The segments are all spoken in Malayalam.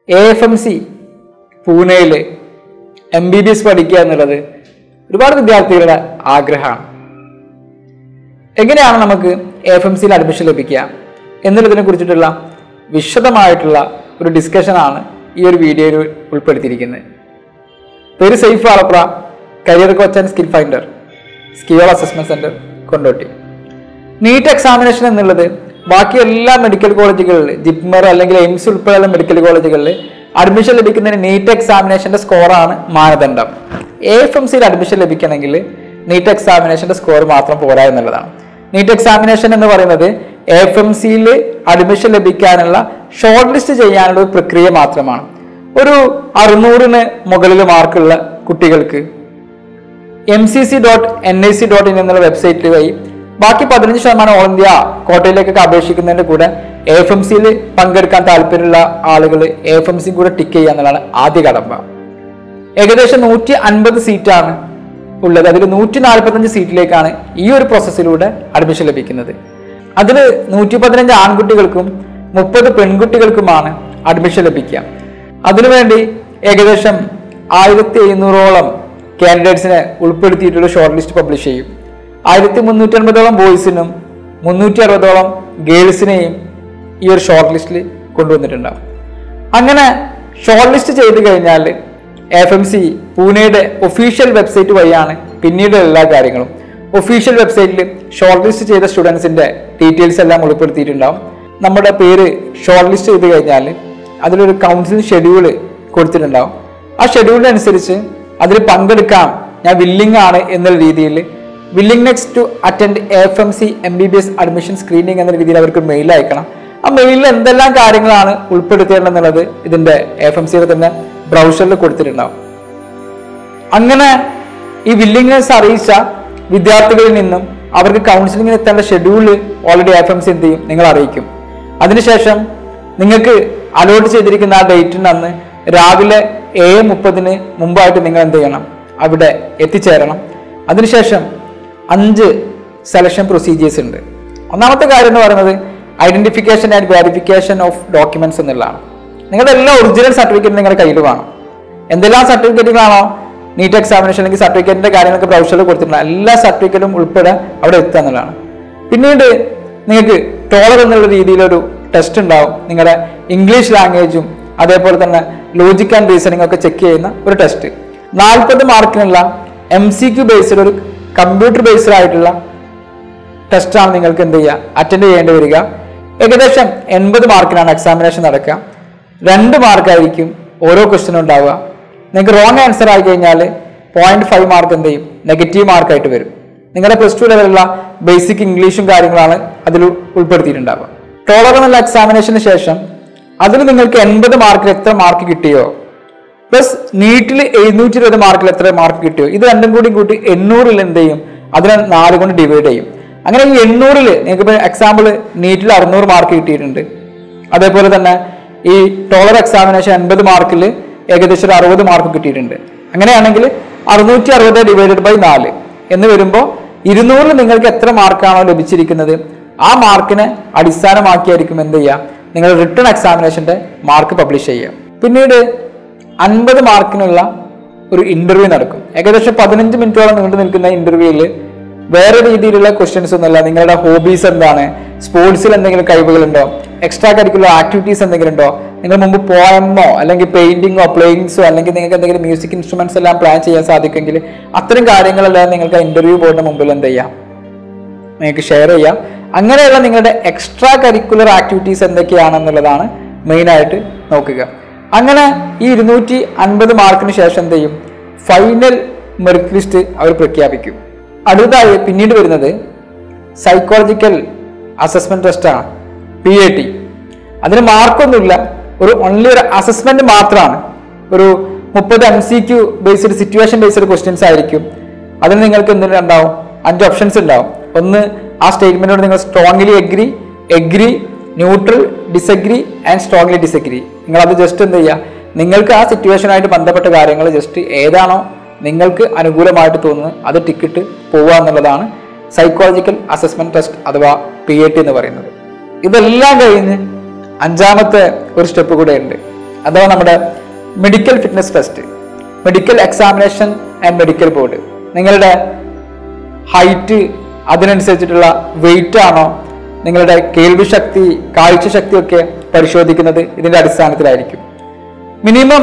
എ എഫ് എം സി പൂനെയിൽ എം ബി ബി എസ് പഠിക്കുക എന്നുള്ളത് ഒരുപാട് വിദ്യാർത്ഥികളുടെ ആഗ്രഹമാണ് എങ്ങനെയാണ് നമുക്ക് എഫ് എം സിയിൽ അഡ്മിഷൻ ലഭിക്കുക എന്നുള്ളതിനെ കുറിച്ചിട്ടുള്ള വിശദമായിട്ടുള്ള ഒരു ഡിസ്കഷനാണ് ഈ ഒരു വീഡിയോയിൽ ഉൾപ്പെടുത്തിയിരിക്കുന്നത് പേര് സേഫ് ആളപ്ര career coach and skill finder സ്കിയോൾ assessment centre Kondotty NEET examination എന്നുള്ളത് ബാക്കി എല്ലാ മെഡിക്കൽ കോളേജുകളിൽ ജിപ്മർ അല്ലെങ്കിൽ എയിംസ് ഉൾപ്പെടെയുള്ള മെഡിക്കൽ കോളേജുകളിൽ അഡ്മിഷൻ ലഭിക്കുന്നതിന് നീറ്റ് എക്സാമിനേഷന്റെ സ്കോറാണ് മാനദണ്ഡം എ എഫ് എം സിയിൽ അഡ്മിഷൻ ലഭിക്കണമെങ്കിൽ നീറ്റ് എക്സാമിനേഷന്റെ സ്കോർ മാത്രം പോരാ എന്നുള്ളതാണ് നീറ്റ് എക്സാമിനേഷൻ എന്ന് പറയുന്നത് എഫ് എം സിയിൽ അഡ്മിഷൻ ലഭിക്കാനുള്ള ഷോർട്ട് ലിസ്റ്റ് ചെയ്യാനുള്ള ഒരു പ്രക്രിയ മാത്രമാണ് ഒരു അറുന്നൂറിന് മുകളിൽ മാർക്കുള്ള കുട്ടികൾക്ക് M C C dot N I C dot in എന്നുള്ള വെബ്സൈറ്റിൽ വഴി ബാക്കി പതിനഞ്ച് ശതമാനം ഓൾ ഇന്ത്യ കോട്ടയിലേക്കൊക്കെ അപേക്ഷിക്കുന്നതിന്റെ കൂടെ എഫ് എം സിയിൽ പങ്കെടുക്കാൻ താല്പര്യമുള്ള ആളുകൾ എഫ് എം സി കൂടെ ടിക്ക് ചെയ്യുക എന്നുള്ളതാണ് ആദ്യ കടമ്പ ഏകദേശം നൂറ്റി അൻപത് സീറ്റാണ് ഉള്ളത് അതിൽ നൂറ്റി നാൽപ്പത്തഞ്ച് സീറ്റിലേക്കാണ് ഈ ഒരു പ്രോസസ്സിലൂടെ അഡ്മിഷൻ ലഭിക്കുന്നത് അതിൽ നൂറ്റി പതിനഞ്ച് ആൺകുട്ടികൾക്കും മുപ്പത് പെൺകുട്ടികൾക്കുമാണ് അഡ്മിഷൻ ലഭിക്കുക അതിനുവേണ്ടി ഏകദേശം ആയിരത്തി എഴുന്നൂറോളം കാൻഡിഡേറ്റ്സിനെ ഉൾപ്പെടുത്തിയിട്ടുള്ള ഷോർട്ട് ലിസ്റ്റ് പബ്ലിഷ് ചെയ്യും ആയിരത്തി മുന്നൂറ്റി അൻപതോളം ബോയ്സിനും മുന്നൂറ്റി അറുപതോളം ഗേൾസിനെയും ഈ ഒരു ഷോർട്ട് ലിസ്റ്റിൽ കൊണ്ടുവന്നിട്ടുണ്ടാവും അങ്ങനെ ഷോർട്ട് ലിസ്റ്റ് ചെയ്ത് കഴിഞ്ഞാൽ എഫ് എം സി പൂനെയുടെ ഒഫീഷ്യൽ വെബ്സൈറ്റ് വഴിയാണ് പിന്നീട് എല്ലാ കാര്യങ്ങളും ഒഫീഷ്യൽ വെബ്സൈറ്റിൽ ഷോർട്ട് ലിസ്റ്റ് ചെയ്ത സ്റ്റുഡൻസിന്റെ ഡീറ്റെയിൽസ് എല്ലാം ഉൾപ്പെടുത്തിയിട്ടുണ്ടാവും നമ്മുടെ പേര് ഷോർട്ട് ലിസ്റ്റ് ചെയ്ത് കഴിഞ്ഞാൽ അതിലൊരു കൗൺസിലിംഗ് ഷെഡ്യൂൾ കൊടുത്തിട്ടുണ്ടാവും ആ ഷെഡ്യൂളിനനുസരിച്ച് അതിൽ പങ്കെടുക്കാം ഞാൻ വില്ലിംഗ് ആണ് എന്നുള്ള രീതിയിൽ willing next to attend F M C M B B S admission screening എന്ന രീതിയിൽ അവർക്ക് മെയിൽ അയക്കണം ആ മെയിലിൽ എന്തെല്ലാം കാര്യങ്ങളാണ് ഉൾപ്പെടുത്തേണ്ടതെന്നുള്ളത് ഇതിന്റെ എഫ് എം സിയുടെ തന്നെ ബ്രൗസറിൽ കൊടുത്തിട്ടുണ്ടാവും അങ്ങനെ ഈ വില്ലിങ്നെസ് അറിയിച്ച വിദ്യാർത്ഥികളിൽ നിന്നും അവർക്ക് കൗൺസിലിംഗിന് എത്തേണ്ട schedule already F M C എന്ത് ചെയ്യും നിങ്ങൾ അറിയിക്കും അതിനുശേഷം നിങ്ങൾക്ക് അലോട്ട് ചെയ്തിരിക്കുന്ന ആ ഡേറ്റിന് അന്ന് രാവിലെ ഏഴ് മുപ്പതിന് മുമ്പായിട്ട് നിങ്ങൾ എന്ത് ചെയ്യണം അവിടെ എത്തിച്ചേരണം അതിനുശേഷം അഞ്ച് സെലക്ഷൻ പ്രൊസീജിയേഴ്സ് ഉണ്ട് ഒന്നാമത്തെ കാര്യം എന്ന് പറയുന്നത് identification and verification of documents എന്നുള്ളതാണ് നിങ്ങളുടെ എല്ലാ ഒറിജിനൽ സർട്ടിഫിക്കറ്റും നിങ്ങളുടെ കയ്യിൽ വേണം എന്തെല്ലാം സർട്ടിഫിക്കറ്റുകളാണോ നീറ്റ് എക്സാമിനേഷൻ അല്ലെങ്കിൽ സർട്ടിഫിക്കറ്റിന്റെ കാര്യങ്ങളൊക്കെ ബ്രൗസറിൽ കൊടുത്തിട്ടുണ്ട് എല്ലാ സർട്ടിഫിക്കറ്റും ഉൾപ്പെടെ അവിടെ എത്തുക എന്നുള്ളതാണ് പിന്നീട് നിങ്ങൾക്ക് ടോളർ എന്നുള്ള രീതിയിലൊരു ടെസ്റ്റ് ഉണ്ടാവും നിങ്ങളുടെ ഇംഗ്ലീഷ് ലാംഗ്വേജും അതേപോലെ തന്നെ ലോജിക് ആൻഡ് റീസണിംഗ് ഒക്കെ ചെക്ക് ചെയ്യുന്ന ഒരു ടെസ്റ്റ് നാൽപ്പത് മാർക്കിനുള്ള എം സി ക്യു ബേസ്ഡ് ഒരു കമ്പ്യൂട്ടർ ബേസ്ഡ് ആയിട്ടുള്ള ടെസ്റ്റാണ് നിങ്ങൾക്ക് എന്ത് ചെയ്യുക അറ്റൻഡ് ചെയ്യേണ്ടി വരിക ഏകദേശം എൺപത് മാർക്കിനാണ് എക്സാമിനേഷൻ നടക്കുക രണ്ട് മാർക്കായിരിക്കും ഓരോ ക്വസ്റ്റിനും ഉണ്ടാവുക നിങ്ങൾക്ക് റോങ് ആൻസർ ആയി കഴിഞ്ഞാൽ പോയിന്റ് ഫൈവ് മാർക്ക് എന്ത് ചെയ്യും നെഗറ്റീവ് മാർക്കായിട്ട് വരും നിങ്ങളുടെ പ്ലസ് ടു ലെവലുള്ള ബേസിക് ഇംഗ്ലീഷും കാര്യങ്ങളാണ് അതിൽ ഉൾപ്പെടുത്തിയിട്ടുണ്ടാവുക ടോളർ എന്നുള്ള എക്സാമിനേഷന് ശേഷം അതിൽ നിങ്ങൾക്ക് എൺപത് മാർക്കിൽ എത്ര മാർക്ക് കിട്ടിയോ പ്ലസ് നീറ്റിൽ എഴുന്നൂറ്റി ഇരുപത് മാർക്കിൽ എത്ര മാർക്ക് കിട്ടിയോ ഇത് രണ്ടും കൂടി കൂട്ടി എണ്ണൂറിൽ എന്ത് ചെയ്യും അതിനെ നാല് കൊണ്ട് ഡിവൈഡ് ചെയ്യും അങ്ങനെ ഈ എണ്ണൂറിൽ നിങ്ങൾക്ക് ഇപ്പോൾ എക്സാമ്പിൾ നീറ്റിൽ അറുന്നൂറ് മാർക്ക് കിട്ടിയിട്ടുണ്ട് അതേപോലെ തന്നെ ഈ ടോളർ എക്സാമിനേഷൻ എൺപത് മാർക്കിൽ ഏകദേശം ഒരു അറുപത് മാർക്ക് കിട്ടിയിട്ടുണ്ട് അങ്ങനെയാണെങ്കിൽ അറുന്നൂറ്റി അറുപത് ഡിവൈഡഡ് ബൈ നാല് എന്ന് വരുമ്പോൾ ഇരുന്നൂറിൽ നിങ്ങൾക്ക് എത്ര മാർക്കാണോ ലഭിച്ചിരിക്കുന്നത് ആ മാർക്കിനെ അടിസ്ഥാനമാക്കിയായിരിക്കും എന്ത് ചെയ്യുക നിങ്ങൾ റിട്ടേൺ എക്സാമിനേഷന്റെ മാർക്ക് പബ്ലിഷ് ചെയ്യുക പിന്നീട് അൻപത് മാർക്കിനുള്ള ഒരു ഇന്റർവ്യൂ നടക്കും ഏകദേശം പതിനഞ്ച് മിനിറ്റോളം നീണ്ടു നിൽക്കുന്ന ഇന്റർവ്യൂവിൽ വേറെ രീതിയിലുള്ള ക്വസ്റ്റ്യൻസ് ഒന്നുമല്ല നിങ്ങളുടെ ഹോബീസ് എന്താണ് സ്പോർട്സിൽ എന്തെങ്കിലും കഴിവുകളുണ്ടോ എക്സ്ട്രാ കരിക്കുലർ ആക്ടിവിറ്റീസ് എന്തെങ്കിലും ഉണ്ടോ നിങ്ങൾ മുമ്പ് പോയമോ അല്ലെങ്കിൽ പെയിന്റിങ്ങോ പ്ലേയിങ്സോ അല്ലെങ്കിൽ നിങ്ങൾക്ക് എന്തെങ്കിലും മ്യൂസിക് ഇൻസ്ട്രുമെന്റ്സ് എല്ലാം പ്ലാൻ ചെയ്യാൻ സാധിക്കുമെങ്കിൽ അത്തരം കാര്യങ്ങളെല്ലാം നിങ്ങൾക്ക് ഇന്റർവ്യൂ ബോർഡിന് മുമ്പിൽ എന്ത് ചെയ്യാം നിങ്ങൾക്ക് ഷെയർ ചെയ്യാം അങ്ങനെയുള്ള നിങ്ങളുടെ എക്സ്ട്രാ കരിക്കുലർ ആക്ടിവിറ്റീസ് എന്തൊക്കെയാണെന്നുള്ളതാണ് മെയിനായിട്ട് നോക്കുക അങ്ങനെ ഈ ഇരുന്നൂറ്റി അൻപത് മാർക്കിന് ശേഷം എന്ത് ചെയ്യും ഫൈനൽ മെറിറ്റ് ലിസ്റ്റ് അവർ പ്രഖ്യാപിക്കും അടുത്തതായി പിന്നീട് വരുന്നത് സൈക്കോളജിക്കൽ അസസ്മെന്റ് ടെസ്റ്റാണ് പി എ ടി അതിന് മാർക്കൊന്നുമില്ല ഒരു ഓൺലി ഒരു അസസ്മെന്റ് മാത്രമാണ് ഒരു മുപ്പത് M C Q based situation based questions ആയിരിക്കും അതിന് നിങ്ങൾക്ക് എന്തിനും ഉണ്ടാവും അഞ്ച് ഓപ്ഷൻസ് ഉണ്ടാവും ഒന്ന് ആ സ്റ്റേറ്റ്മെന്റിനോട് നിങ്ങൾ strongly agree agree neutral disagree and strongly disagree നിങ്ങൾ അത് ജസ്റ്റ് എന്ത് ചെയ്യുക നിങ്ങൾക്ക് ആ സിറ്റുവേഷനായിട്ട് ബന്ധപ്പെട്ട കാര്യങ്ങൾ ജസ്റ്റ് ഏതാണോ നിങ്ങൾക്ക് അനുകൂലമായിട്ട് തോന്നുന്നത് അത് ടിക്കറ്റ് പോവുക എന്നുള്ളതാണ് സൈക്കോളജിക്കൽ അസസ്മെന്റ് ടെസ്റ്റ് അഥവാ പി എ ടി എന്ന് പറയുന്നത് ഇതെല്ലാം കഴിഞ്ഞ് അഞ്ചാമത്തെ ഒരു സ്റ്റെപ്പ് കൂടെ ഉണ്ട് അഥവാ നമ്മുടെ medical fitness test medical examination and medical board നിങ്ങളുടെ ഹൈറ്റ് അതിനനുസരിച്ചിട്ടുള്ള വെയിറ്റ് ആണോ നിങ്ങളുടെ കേൾവി ശക്തി കാഴ്ച ശക്തിയൊക്കെ പരിശോധിക്കുന്നത് ഇതിന്റെ അടിസ്ഥാനത്തിലായിരിക്കും മിനിമം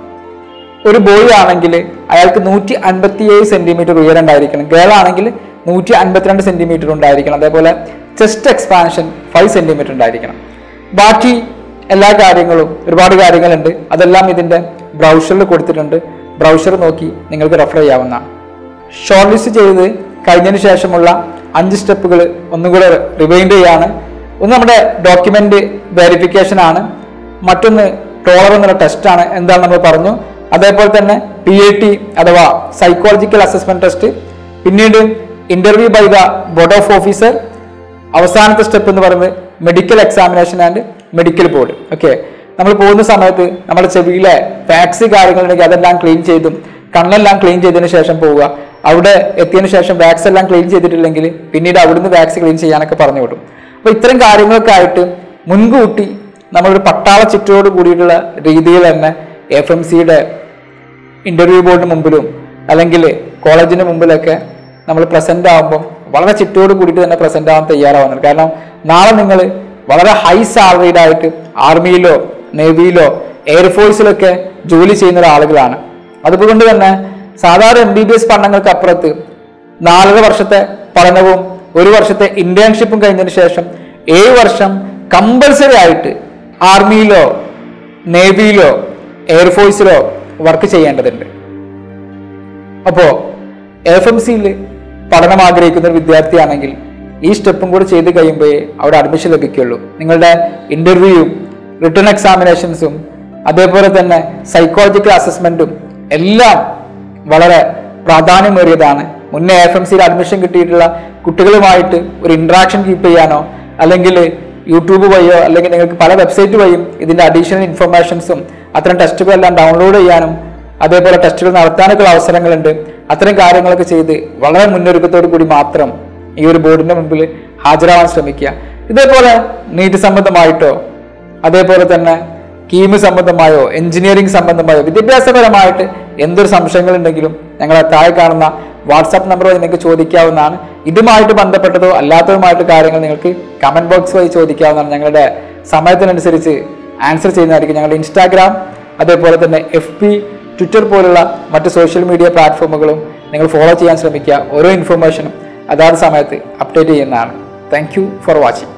ഒരു ബോയ് ആണെങ്കിൽ അയാൾക്ക് നൂറ്റി അൻപത്തി ഏഴ് സെന്റിമീറ്റർ ഉയരം ഉണ്ടായിരിക്കണം ഗേൾ ആണെങ്കിൽ നൂറ്റി അൻപത്തിരണ്ട് സെന്റിമീറ്റർ ഉണ്ടായിരിക്കണം അതേപോലെ ചെസ്റ്റ് എക്സ്പാൻഷൻ ഫൈവ് സെന്റിമീറ്റർ ഉണ്ടായിരിക്കണം ബാക്കി എല്ലാ കാര്യങ്ങളും ഒരുപാട് കാര്യങ്ങളുണ്ട് അതെല്ലാം ഇതിന്റെ ബ്രൗഷറിൽ കൊടുത്തിട്ടുണ്ട് ബ്രൗഷർ നോക്കി നിങ്ങൾക്ക് റെഫർ ചെയ്യാവുന്നതാണ് ഷോർട്ട് ലിസ്റ്റ് ചെയ്ത് കഴിഞ്ഞതിന് ശേഷമുള്ള അഞ്ച് സ്റ്റെപ്പുകൾ ഒന്നുകൂടെ റിവൈൻഡ് ചെയ്യാണ് ഒന്ന് നമ്മുടെ ഡോക്യുമെന്റ് വെരിഫിക്കേഷൻ ആണ് മറ്റൊന്ന് ടോളർ എന്നുള്ള ടെസ്റ്റ് ആണ് എന്താണ് നമ്മൾ പറഞ്ഞു അതേപോലെ തന്നെ പി എ ടി അഥവാ സൈക്കോളജിക്കൽ അസസ്മെന്റ് ടെസ്റ്റ് പിന്നീട് interview by the board of officer അവസാനത്തെ സ്റ്റെപ്പ് എന്ന് പറയുന്നത് medical examination and medical board okay നമ്മൾ പോകുന്ന സമയത്ത് നമ്മുടെ ചെവിയിലെ വാക്സ് കാര്യങ്ങളുണ്ടെങ്കിൽ അതെല്ലാം ക്ലീൻ ചെയ്തും കണ്ണെല്ലാം ക്ലീൻ ചെയ്തതിന് ശേഷം പോവുക അവിടെ എത്തിയതിനു ശേഷം വാക്സ് എല്ലാം ക്ലീൻ ചെയ്തിട്ടില്ലെങ്കിൽ പിന്നീട് അവിടുന്ന് വാക്സ് ക്ലീൻ ചെയ്യാനൊക്കെ പറഞ്ഞു വിടും അപ്പൊ ഇത്തരം കാര്യങ്ങളൊക്കെ ആയിട്ട് മുൻകൂട്ടി നമ്മളൊരു പട്ടാള ചുറ്റോട് കൂടിയിട്ടുള്ള രീതിയിൽ തന്നെ എഫ് എം സിയുടെ ഇന്റർവ്യൂ ബോർഡിന് മുമ്പിലും അല്ലെങ്കിൽ കോളേജിന് മുമ്പിലൊക്കെ നമ്മൾ പ്രസന്റ് ആകുമ്പോൾ വളരെ ചിട്ടോട് കൂടിയിട്ട് തന്നെ പ്രസന്റ് ആവാൻ തയ്യാറാവുന്നുണ്ട് കാരണം നാളെ നിങ്ങൾ വളരെ ഹൈ സാലറീഡ് ആയിട്ട് ആർമിയിലോ നേവിയിലോ എയർഫോഴ്സിലൊക്കെ ജോലി ചെയ്യുന്ന ആളുകളാണ് അതുകൊണ്ട് തന്നെ സാധാരണ എം ബി ബി എസ് പഠനങ്ങൾക്ക് അപ്പുറത്ത് നാലര വർഷത്തെ പഠനവും ഒരു വർഷത്തെ ഇന്റേൺഷിപ്പും കഴിഞ്ഞതിന് ശേഷം ഏഴ് വർഷം കമ്പൽസറി ആയിട്ട് ആർമിയിലോ നേവിയിലോ എയർഫോഴ്സിലോ വർക്ക് ചെയ്യേണ്ടതുണ്ട് അപ്പോ എഫ് എം സിയിൽ പഠനം ആഗ്രഹിക്കുന്ന ഒരു വിദ്യാർത്ഥിയാണെങ്കിൽ ഈ സ്റ്റെപ്പും കൂടി ചെയ്ത് കഴിയുമ്പോഴേ അവിടെ അഡ്മിഷൻ ലഭിക്കുള്ളൂ നിങ്ങളുടെ ഇന്റർവ്യൂവും റിട്ടേൺ എക്സാമിനേഷൻസും അതേപോലെ തന്നെ സൈക്കോളജിക്കൽ അസസ്മെന്റും എല്ലാം വളരെ പ്രാധാന്യമേറിയതാണ് മുന്നേ എഫ് എം സിയിൽ അഡ്മിഷൻ കിട്ടിയിട്ടുള്ള കുട്ടികളുമായിട്ട് ഒരു ഇന്ററാക്ഷൻ കീപ്പ് ചെയ്യാനോ അല്ലെങ്കിൽ യൂട്യൂബ് വഴിയോ അല്ലെങ്കിൽ നിങ്ങൾക്ക് പല വെബ്സൈറ്റ് വഴിയും ഇതിന്റെ അഡീഷണൽ ഇൻഫർമേഷൻസും അത്തരം ടെസ്റ്റുകളെല്ലാം ഡൗൺലോഡ് ചെയ്യാനും അതേപോലെ ടെസ്റ്റുകൾ നടത്താനൊക്കെ അവസരങ്ങളുണ്ട് അത്തരം കാര്യങ്ങളൊക്കെ ചെയ്ത് വളരെ മുന്നൊരുക്കത്തോടു കൂടി മാത്രം ഈ ഒരു ബോർഡിന്റെ മുമ്പിൽ ഹാജരാവാൻ ശ്രമിക്കുക ഇതേപോലെ നീറ്റ് സംബന്ധമായിട്ടോ അതേപോലെ തന്നെ കീമ് സംബന്ധമായോ എഞ്ചിനീയറിംഗ് സംബന്ധമായോ വിദ്യാഭ്യാസപരമായിട്ട് എന്തൊരു സംശയങ്ങളുണ്ടെങ്കിലും ഞങ്ങളെ താഴെ കാണുന്ന വാട്സാപ്പ് നമ്പർ വഴി നിങ്ങൾക്ക് ചോദിക്കാവുന്നതാണ് ഇതുമായിട്ട് ബന്ധപ്പെട്ടതോ അല്ലാത്തതുമായിട്ട് കാര്യങ്ങൾ നിങ്ങൾക്ക് കമന്റ് ബോക്സ് വഴി ചോദിക്കാവുന്നതാണ് ഞങ്ങളുടെ സമയത്തിനനുസരിച്ച് ആൻസർ ചെയ്യുന്നതായിരിക്കും ഞങ്ങളുടെ ഇൻസ്റ്റാഗ്രാം അതേപോലെ തന്നെ എഫ് പി ട്വിറ്റർ പോലുള്ള മറ്റ് സോഷ്യൽ മീഡിയ പ്ലാറ്റ്ഫോമുകളും നിങ്ങൾ ഫോളോ ചെയ്യാൻ ശ്രമിക്കുക ഓരോ ഇൻഫർമേഷനും അതാത് സമയത്ത് അപ്ഡേറ്റ് ചെയ്യുന്നതാണ് താങ്ക് യു ഫോർ വാച്ചിങ്